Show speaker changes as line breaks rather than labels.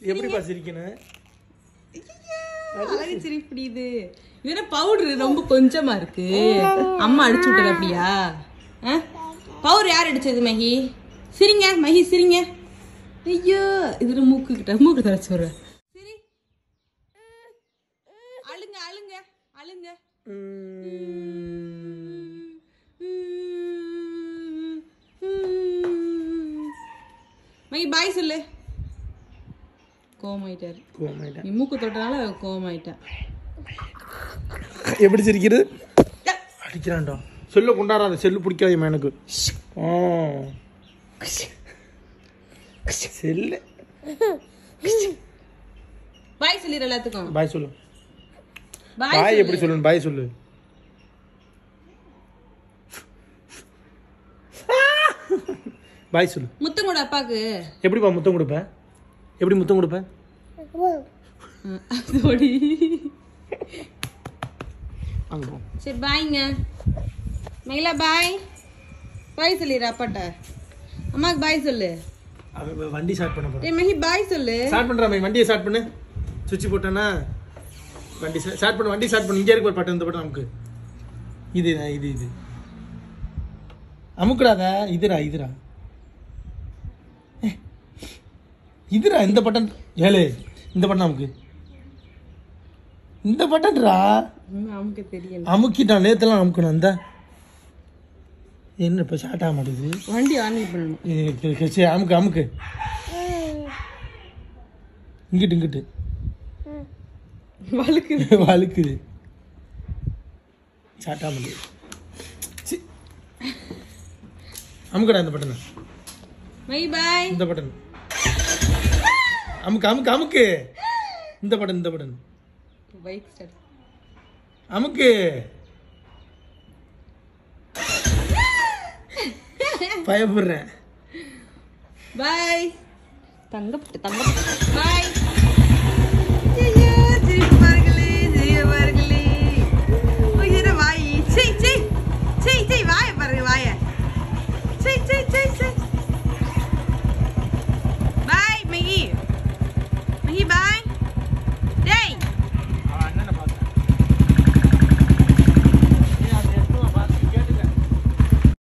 எப்படிப்பா சிரிக்கணும்
அழகு சிரிப்பு இது இது பவுடர் ரொம்ப கொஞ்சமா இருக்கு அம்மா அடிச்சு விட்டது அப்படியா பவுடர் யார் அடிச்சது மகி சிரிங்க மகி சிரிங்க ஐயோ இது மூக்கு கிட்ட மூக்கு தரச்சு வர சரி அழுங்க அழுங்க அழுங்க மகி பாய் சொல்லு கோமாயிட்டாரு
கோமாயிட்டேன்
நீ மூக்கு தொட்டனால கோமாயிட்டேன்
எப்படி சிரிக்கிறது அடிக்கிறான்டா செல்ல கொண்டாடாத செல்லு பிடிக்காதேம்மா எனக்கு ஆ செல்லு
பாய் சொல்லிடு எல்லாத்துக்கும்
பாய் சொல்லு
பாய்
பாய் எப்படி சொல்லணும் பாய் சொல்லு பாய் சொல்லு
முத்தம் கூட அப்பாக்கு
எப்படிப்பா முத்தம் கொடுப்பேன் எப்படி முத்தம் கொடுப்பேன்
அதோடி
அங்க போ.
சரி பாய்ங்க மகிழா பாய் பாய் சொல்லிடு அப்பாட்ட அம்மாக்கு பாய் சொல்லு
அவன் வண்டி ஸ்டார்ட் பண்ண போறேன்
டேய் மகி பாய் சொல்லு
ஸ்டார்ட் பண்றா மை வண்டியை ஸ்டார்ட் பண்ணு சுவிட்ச் போட்டேன்னா வண்டி ஸ்டார்ட் பண்ணு வண்டி ஸ்டார்ட் பண்ணு இங்கே இருக்கு ஒரு பட்டன் இந்த பட்டன் நமக்கு இது இது இது அமுக்குடாத இதுடா இதுடா ஏ, இதுடா இந்த பட்டன் ஏழு இந்த பட்டன் நமக்கு இந்த பட்டன்டா
ம், அவனுக்கு தெரியல
அமுக்கிட்டான் நேத்தெல்லாம் அமுக்கணும் அந்த என்ன இப்போ ஸ்டார்ட் ஆக மாட்டேங்குது
வண்டி ஆன் பண்ணணும்
இது, சரி, சரி, சரி, அமுக்கு அமுக்கு இங்கிட்டு இங்கிட்டு
வழுக்கு
வழுக்குது சாட்டா முடியும் சி. அமுக்கடா இந்த பட்டன்
மகி பாய்
இந்த பட்டன் அமுக்கு அமுக்கு அமுக்கு இந்த பட்டன் இந்த பட்டன்
பைக் ஸ்டார்ட்
அமுக்கு பயப்படுறேன்
பாய் தங்கப்பட்டு தங்கப்பட்டு பாய்